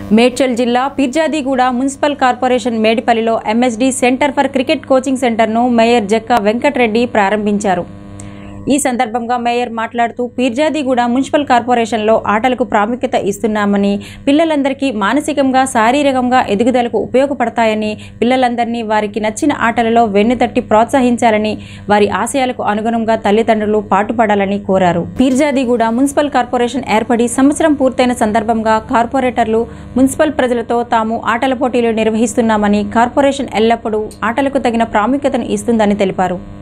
మేడ్చల్ జిల్లా Peerzadiguda municipal corporation మేడిపల్లిలో MSD centre for cricket coaching సెంటర్ను మేయర్ జక్క వెంకటరెడ్డి ప్రారంభించారు ఈ సందర్భంగా మేయర్ మాట్లాడుతూ పీర్జాదిగూడ మున్సిపల్ కార్పొరేషన్లో ఆటలకు ప్రాముఖ్యత ఇస్తున్నామని పిల్లలందరికీ మానసికంగా శారీరకంగా ఎదుగుదలకు ఉపయోగపడతాయని పిల్లలందరినీ వారికి నచ్చిన ఆటలలో వెన్నుతట్టి ప్రోత్సహించాలని వారి ఆశయాలకు అనుగుణంగా తల్లిదండ్రులు పాటుపడాలని కోరారు పీర్జాదిగూడ మున్సిపల్ కార్పొరేషన్ ఏర్పడి సంవత్సరం పూర్తయిన సందర్భంగా కార్పొరేటర్లు మున్సిపల్ ప్రజలతో తాము ఆటల పోటీలు నిర్వహిస్తున్నామని కార్పొరేషన్ ఎల్లప్పుడూ ఆటలకు తగిన ప్రాముఖ్యతను ఇస్తుందని తెలిపారు